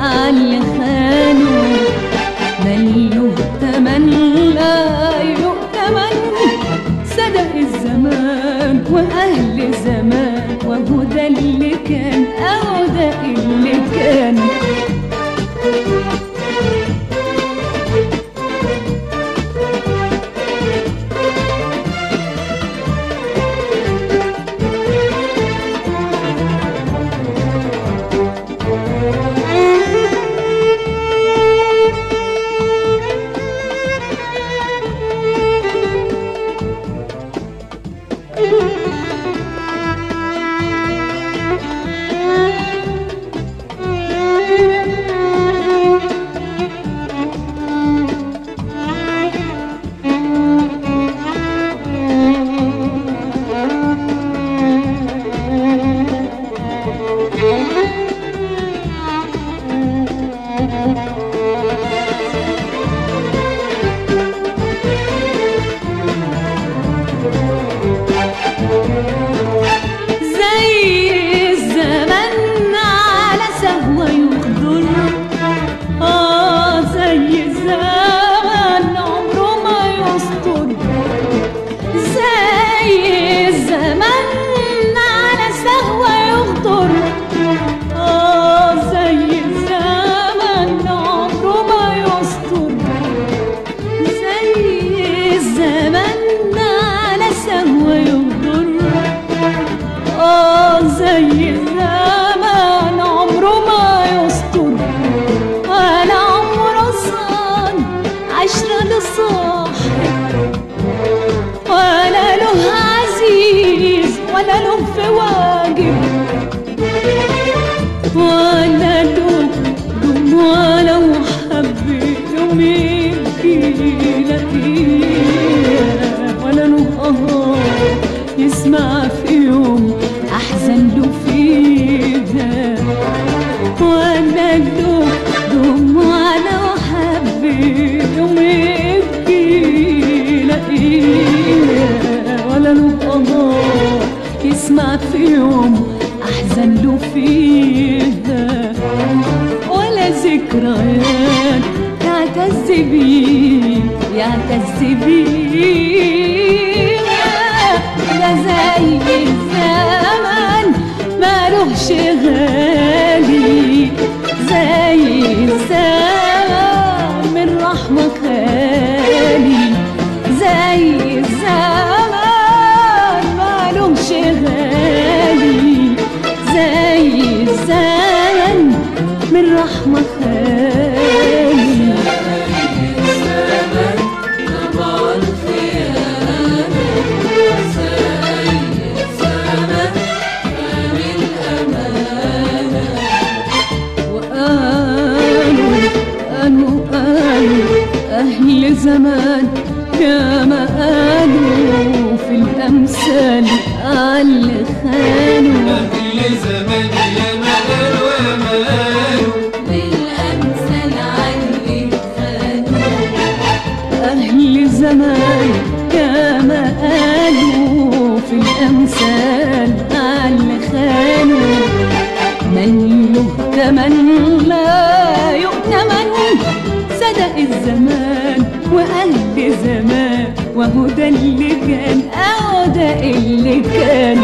عاللي خانوا ملوه تمن لا يؤتمن صدق الزمان واهل زمان وهو ده اللي كان اهو ده اللي كان زي الزمن على سهوة يخضر آه زي الزمن عمره ما يسطر زي الزمن على سهوة يخضر آه زي الزمن عمره ما يسطر زي الزمن على سهوة يخضر آه زي الزمان عمره ما يسطر ولا عمره صان عشرة لصاحب ولا له عزيز ولا له في واجب ولا له دموع لو حب يوم يبكي لاقيه ولا له قهار يسمع في يوم أحزن له فيها ولا له دموع لو حب يوم يبكي لاقيه ولا له قهار يسمع في يوم أحزن له فيها ولا ذكريات يعتز بيه يعتز بيه ده زي الزمن مالوش غالي زي الزمن من رحمة خالي زي الزمن مالوش غالي زي الزمن من رحمة خالي وقالوا قالوا قالوا أهل زمان يا ما قالوا في الأمثال على خانوا أهل زمان يا مال ومال بالأمثال على خانوا أهل زمان يا ما قالوا في الأمثال على خانوا من يهتمن لا يؤتمن صدق الزمان وأهل زمان وهو ده اللي كان أهو ده اللي كان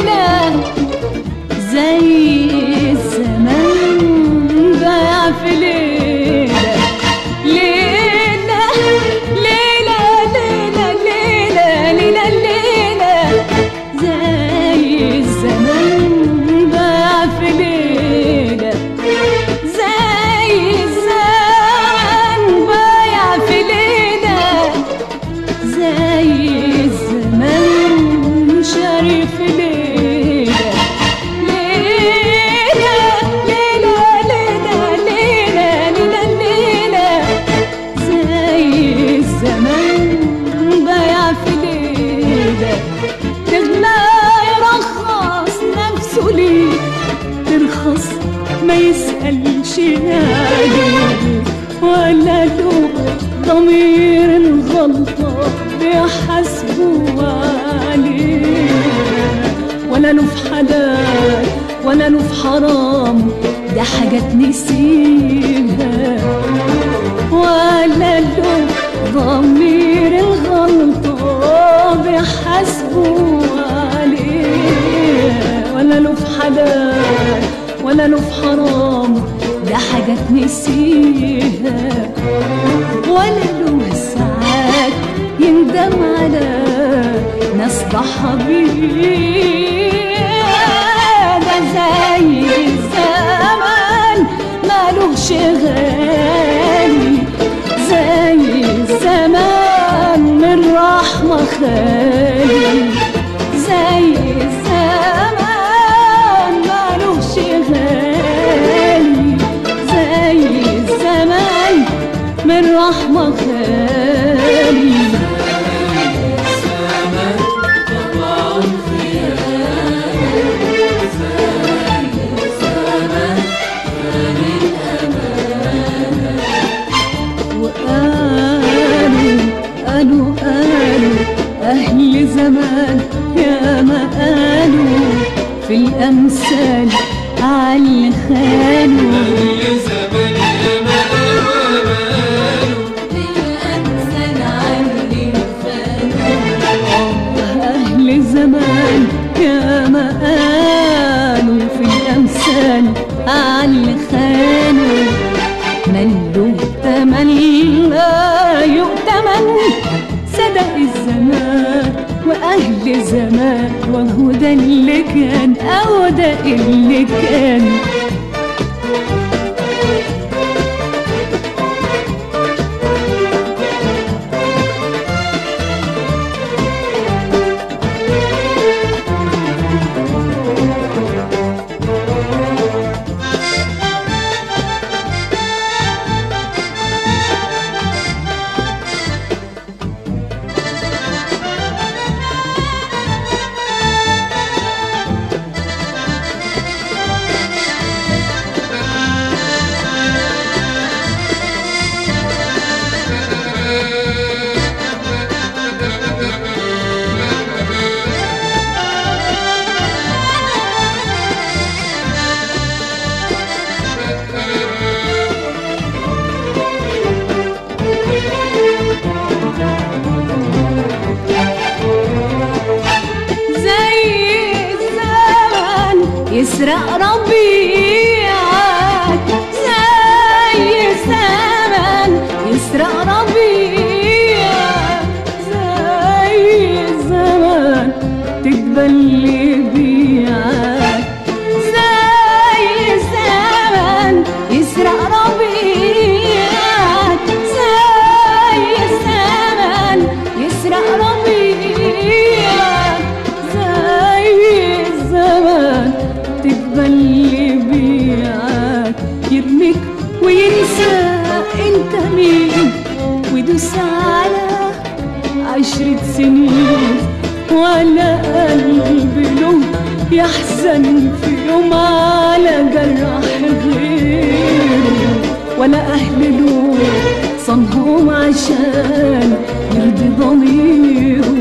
في ضمير الغلطة بيحاسبوا عليه ولا له في حلال ولا له في حرام ده حاجات نسيها ولا له ضمير الغلطة بيحاسبوا عليه ولا له في حلال ولا له في حرام ده حاجات نسيها ولا له ساعات يندم على ناس ضحى بيه ده زي الزمان مالوش غالي زي الزمان من رحمة خالي زي الزمان مالوش غالي زي الزمان من رحمة خالي وقالوا قالوا قالوا أهل زمان يا ما قالوا في الأمثال على خانوا أهل زمان يا مال ومال الأمثال على أهل زمان يا ما قالوا في الأمثال على خانوا من له تمن لا يؤتمن صدق الزمان وأهل زمان وهو ده اللي كان أو ده اللي كان زي الزمن يسرق ربيعك زي الزمن يسرق ربيعك زي الزمن تقبل بيعك زي الزمن يسرق ربيعك زي الزمن يسرق ربيعك زي الزمن تقبل بيعك يرميك وينسى انت مين ويدوس على عشرة سنين ولا قلب له يحزن في يوم على جرح غيره ولا أهل له صنهم عشان يرضي ضميره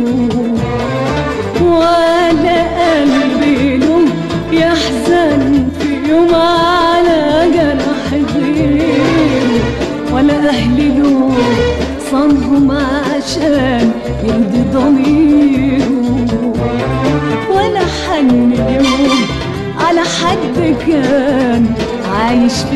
ولا قلب له يحزن في يوم على جرح غيره ولا أهل له صنهم عشان يرضي ضميره ولا حن يوم على حد كان عايش في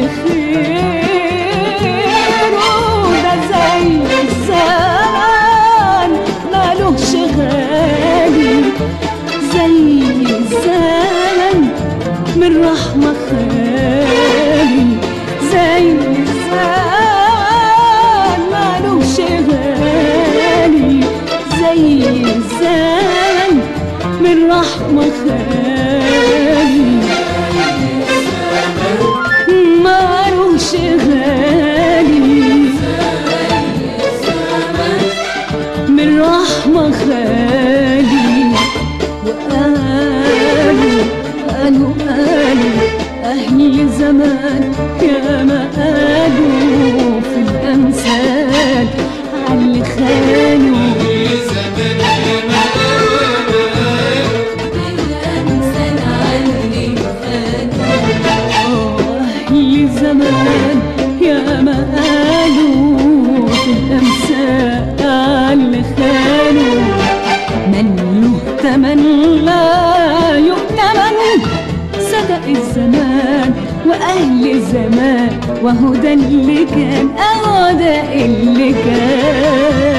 خيره ده زي الزمان مالوش غالي زي الزمن من رحمة خالي زي الزمان مالوش غالي زي الزمن من رحمة خالي مالوش غالي من رحمة خالي وقالوا قالوا قالوا أهل زمان يا ما قالوا في الأمثال الزمان وأهل الزمان وهو ده اللي كان أهو ده اللي كان